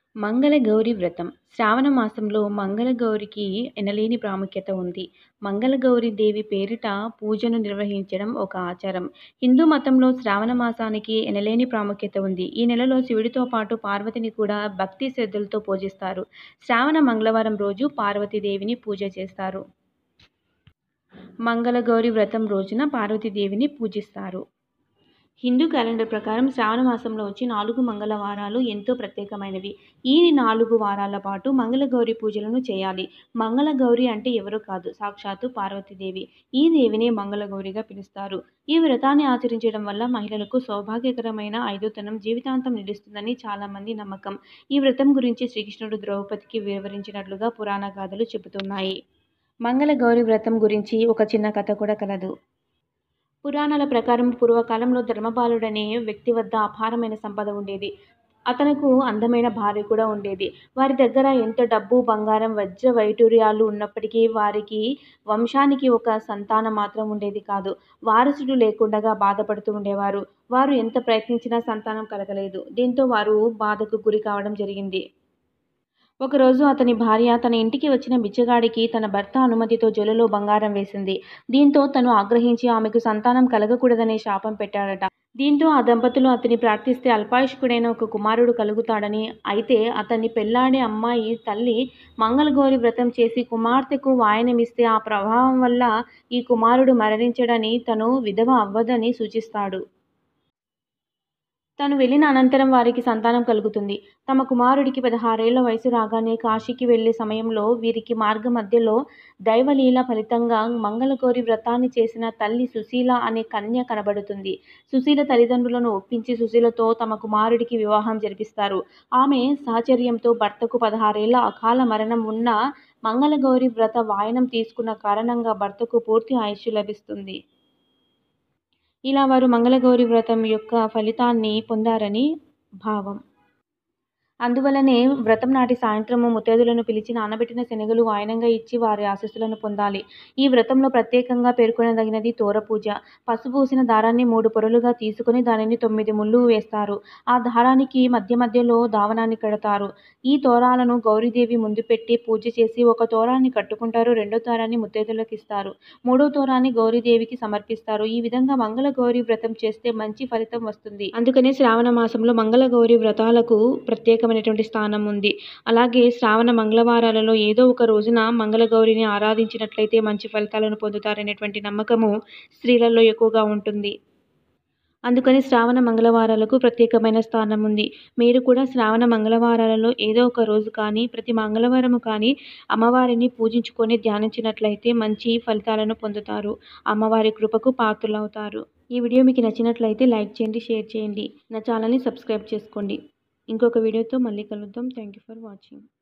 మంగళగౌరి వ్రతం శ్రావణ మాసంలో మంగళగౌరికి ఎనలేని ప్రాముఖ్యత ఉంది. మంగళగౌరి దేవి పేరిట పూజను నిర్వహించడం ఒక ఆచారం. హిందూ మతంలో శ్రావణ మాసానికి ఎనలేని ప్రాముఖ్యత ఉంది. ఈ నెలలో శివుడితో పాటు పార్వతిని కూడా భక్తి శ్రద్ధలతో పూజిస్తారు. శ్రావణ మంగళవారం రోజు పార్వతీదేవిని పూజ చేస్తారు. మంగళగౌరి వ్రతం రోజున పార్వతీదేవిని పూజిస్తారు. హిందూ క్యాలెండర్ ప్రకారం శ్రావణ మాసంలో వచ్చే నాలుగు మంగళవారాలు ఎంతో ప్రత్యేకమైనవి. ఈ నాలుగు వారాల పాటు మంగళగౌరి పూజలను చేయాలి. మంగళగౌరి అంటే ఎవరో కాదు సాక్షాత్తు పార్వతీదేవి. ఈ దేవినే మంగళగౌరిగా పిలుస్తారు. ఈ వ్రతాన్ని ఆచరించడం వల్ల మహిళలకు సౌభాగ్యకరమైన ఐదోతనం జీవితాంతం నిలుస్తుందని చాలా మంది నమ్మకం. ఈ వ్రతం గురించి శ్రీకృష్ణుడు ద్రౌపదికి వివరించినట్లుగా పురాణ గాథలు చెబుతున్నాయి. మంగళగౌరి వ్రతం గురించి ఒక చిన్న కథ కూడా కలదు. పురాణాల ప్రకారం పూర్వకాలంలో ధర్మపాలుడనే వ్యక్తి వద్ద అపారమైన సంపద ఉండేది. అతనకు అందమైన భార్య కూడా ఉండేది. వారి దగ్గర ఎంత డబ్బు, బంగారం, వజ్ర వైఢూర్యాలు ఉన్నప్పటికీ వారికి వంశానికి ఒక సంతానం మాత్రం ఉండేది కాదు. వారసుడు లేకుండగా బాధపడుతూ ఉండేవారు. వారు ఎంత ప్రయత్నించినా సంతానం కలగలేదు. దీంతో వారు బాధకు గురి కావడం జరిగింది. ఒకరోజు అతని భార్య తన ఇంటికి వచ్చిన బిచ్చగాడికి తన భర్త అనుమతితో జొల్లులో బంగారం వేసింది. దీంతో తను ఆగ్రహించి ఆమెకు సంతానం కలగకూడదనే శాపం పెట్టాడట. దీంతో ఆ దంపతులు అతన్ని ప్రార్థిస్తే అల్పాయుష్కుడైన ఒక కుమారుడు కలుగుతాడని, అయితే అతన్ని పెళ్లాడే అమ్మాయి తల్లి మంగళగౌరి వ్రతం చేసి కుమార్తెకు వాయనమిస్తే ఆ ప్రభావం వల్ల ఈ కుమారుడు మరణించడని, తను విధవ అవ్వదని సూచిస్తాడు. తను వెళ్లిన అనంతరం వారికి సంతానం కలుగుతుంది. తమ కుమారుడికి పదహారేళ్ల వయసు రాగానే కాశీకి వెళ్లే సమయంలో వీరికి మార్గమధ్యలో దైవలీల ఫలితంగా మంగళగౌరి వ్రతాన్ని చేసిన తల్లి సుశీల అనే కన్య కనబడుతుంది. సుశీల తల్లిదండ్రులను ఒప్పించి సుశీలతో తమ కుమారుడికి వివాహం జరిపిస్తారు. ఆమె సాహచర్యంతో భర్తకు పదహారేళ్ల అకాల మరణం ఉన్నా మంగళగౌరి వ్రత వాయనం తీసుకున్న కారణంగా భర్తకు పూర్తి ఆయుష్షు లభిస్తుంది. ఇలా వారు మంగళగౌరి వ్రతం యొక్క ఫలితాన్ని పొందారని భావం. అందువల్లనే వ్రతం నాటి సాయంత్రం ముత్తైదులను పిలిచి నానబెట్టిన శనగలు వాయనంగా ఇచ్చి వారి ఆశీస్సులను పొందాలి. ఈ వ్రతంలో ప్రత్యేకంగా పేర్కొనదగినది తోరపూజ. పసుపు పూసిన దారాన్ని మూడు పొరలుగా తీసుకుని దానిని తొమ్మిది ముళ్లు వేస్తారు. ఆ దారానికి మధ్య మధ్యలో దావనాన్ని కడతారు. ఈ తోరాలను గౌరీదేవి ముందు పెట్టి పూజ చేసి ఒక తోరాన్ని కట్టుకుంటారు. రెండో తోరాన్ని ముత్తైదులకిస్తారు. మూడో తోరాన్ని గౌరీదేవికి సమర్పిస్తారు. ఈ విధంగా మంగళగౌరి వ్రతం చేస్తే మంచి ఫలితం వస్తుంది. అందుకనే శ్రావణ మాసంలో మంగళగౌరి వ్రతాలకు ప్రత్యేకమైనటువంటి స్థానం ఉంది. అలాగే శ్రావణ మంగళవారాలలో ఏదో ఒక రోజున మంగళగౌరిని ఆరాధించినట్లయితే మంచి ఫలితాలను పొందుతారనేటువంటి నమ్మకము స్త్రీలలో ఎక్కువగా ఉంటుంది. అందుకని శ్రావణ మంగళవారాలకు ప్రత్యేకమైన స్థానం ఉంది. మీరు కూడా శ్రావణ మంగళవారాలలో ఏదో ఒక రోజు కానీ, ప్రతి మంగళవారం కానీ అమ్మవారిని పూజించుకొని ధ్యానించినట్లయితే మంచి ఫలితాలను పొందుతారు. అమ్మవారి కృపకు పాత్రులవుతారు. ఈ వీడియో మీకు నచ్చినట్లయితే లైక్ చేయండి, షేర్ చేయండి. నా ఛానల్ని సబ్స్క్రైబ్ చేసుకోండి. ఇంకొక వీడియోతో మళ్ళీ కలుద్దాం. Thank you for watching.